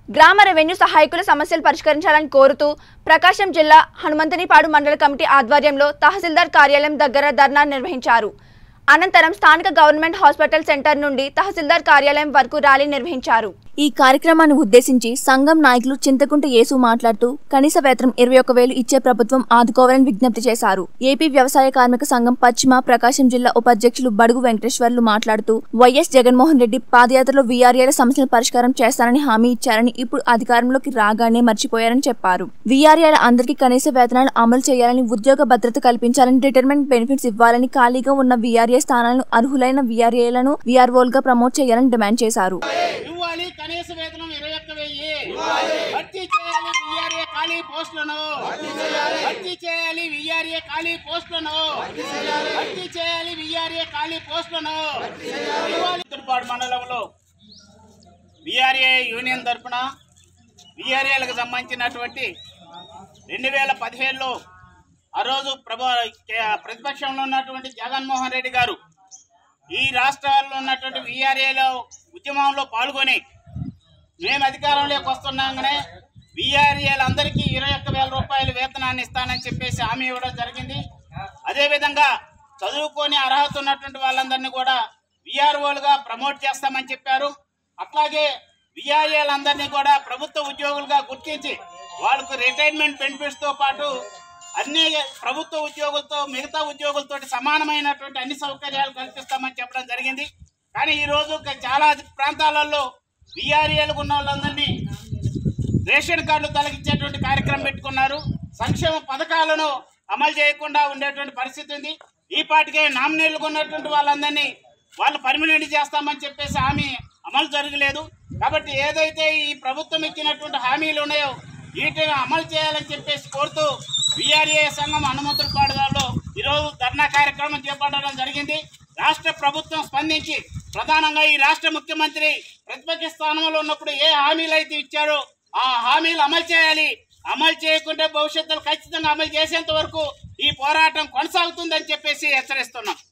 గ్రామ రెవెన్యూ సహాయకుల సమస్యలు పరిష్కరించాలని కోరుతూ ప్రకాశం జిల్లా హనుమంతనిపాడు మండల కమిటీ ఆధ్వర్యంలో తహసీల్దార్ కార్యాలయం దగ్గర ధర్నా నిర్వహించారు అనంతరం స్థానిక గవర్నమెంట్ హాస్పిటల్ సెంటర్ నుండి తహసీల్దార్ కార్యాలయం వరకు ర్యాలీ నిర్వహించారు ఈ కార్యక్రమాన్ని ఉద్దేశించి సంఘం నాయకులు చింతకుంట యేసు మాట్లాడుతూ కనీస వేతనం ఇరవై ఒక వేలు ఇచ్చే ప్రభుత్వం ఆదుకోవాలని విజ్ఞప్తి చేశారు ఏపీ వ్యవసాయ కార్మిక సంఘం పశ్చిమ ప్రకాశం జిల్లా ఉపాధ్యక్షులు బడుగు వెంకటేశ్వర్లు మాట్లాడుతూ వైఎస్ జగన్మోహన్ రెడ్డి పాదయాత్రలో వీఆర్ఏల సమస్యల పరిష్కారం చేస్తారని హామీ ఇచ్చారని ఇప్పుడు అధికారంలోకి రాగానే మర్చిపోయారని చెప్పారు వీఆర్ఏల అందరికీ కనీస వేతనాలు అమలు చేయాలని ఉద్యోగ భద్రత కల్పించాలని రిటైర్మెంట్ బెనిఫిట్స్ ఇవ్వాలని ఖాళీగా ఉన్న వీఆర్ఏ స్థానాలను అర్హులైన వీఆర్ఏలను వీఆర్ఓలుగా ప్రమోట్ చేయాలని డిమాండ్ చేశారు ఇవ్వాలి కనీస వేతనం ఇరవై ఒక్క వెయ్యి భర్తీ చేయాలి విఆర్ఏ ఖాళీ పోస్టులను భర్తీ చేయాలి విఆర్ఏ ఖాళీ పోస్టులను భర్తీ చేయాలి విఆర్ఏ ఖాళీ పోస్టులను ఇవ్వాలి ఉత్తరపాడు మండలంలో విఆర్ఏ యూనియన్ తరఫున విఆర్ఏలకు సంబంధించినటువంటి రెండు వేల పదిహేడులో ఆ రోజు ప్రభు కే- ప్రతిపక్షంలో ఉన్నటువంటి జగన్మోహన్ రెడ్డి గారు ఈ రాష్ట్రాల్లో ఉన్నటువంటి విఆర్ఏలో ఉద్యమంలో పాల్గొని మేము అధికారంలోకి వస్తున్నాగానే విఆర్ఏలందరికీ ఇరవై ఒక్క వేల రూపాయల వేతనాన్ని ఇస్తానని చెప్పేసి హామీ ఇవ్వడం జరిగింది అదేవిధంగా చదువుకొని అర్హత ఉన్నటువంటి వాళ్ళందరినీ కూడా విఆర్ఓలుగా ప్రమోట్ చేస్తామని చెప్పారు అట్లాగే విఆర్ఏలందరినీ కూడా ప్రభుత్వ ఉద్యోగులుగా గుర్తించి వాళ్ళకు రిటైర్మెంట్ బెనిఫిట్స్తో పాటు అన్ని ప్రభుత్వ ఉద్యోగులతో మిగతా ఉద్యోగులతో సమానమైనటువంటి అన్ని సౌకర్యాలు కల్పిస్తామని చెప్పడం జరిగింది కానీ ఈ రోజు క- చాలా ప్రాంతాలలో విఆర్ఏలకు ఉన్న వాళ్ళందరినీ రేషన్ కార్డులు తొలగించేటువంటి కార్యక్రమం పెట్టుకున్నారు సంక్షేమ పథకాలను అమలు చేయకుండా ఉండేటువంటి పరిస్థితి ఉంది ఈ పాటికే నామినేట్లకు ఉన్నటువంటి వాళ్ళందరినీ వాళ్ళు పర్మినెంట్ చేస్తామని చెప్పేసి హామీ అమలు జరగలేదు కాబట్టి ఏదైతే ఈ ప్రభుత్వం ఇచ్చినటువంటి హామీలు ఉన్నాయో వీటిని అమలు చేయాలని చెప్పేసి కోరుతూ విఆర్ఏ సంఘం హనుమంతులపాడులో ఈరోజు ధర్నా కార్యక్రమం చేపట్టడం జరిగింది రాష్ట్ర ప్రభుత్వం స్పందించి ప్రధానంగా ఈ రాష్ట్ర ముఖ్యమంత్రి ప్రతిపక్ష స్థానంలో ఉన్నప్పుడు ఏ హామీలు అయితే ఇచ్చారో ఆ హామీలు అమలు చేయాలి అమలు చేయకుంటే భవిష్యత్తులో ఖచ్చితంగా అమలు చేసేంత వరకు ఈ పోరాటం కొనసాగుతుందని చెప్పేసి హెచ్చరిస్తున్నాం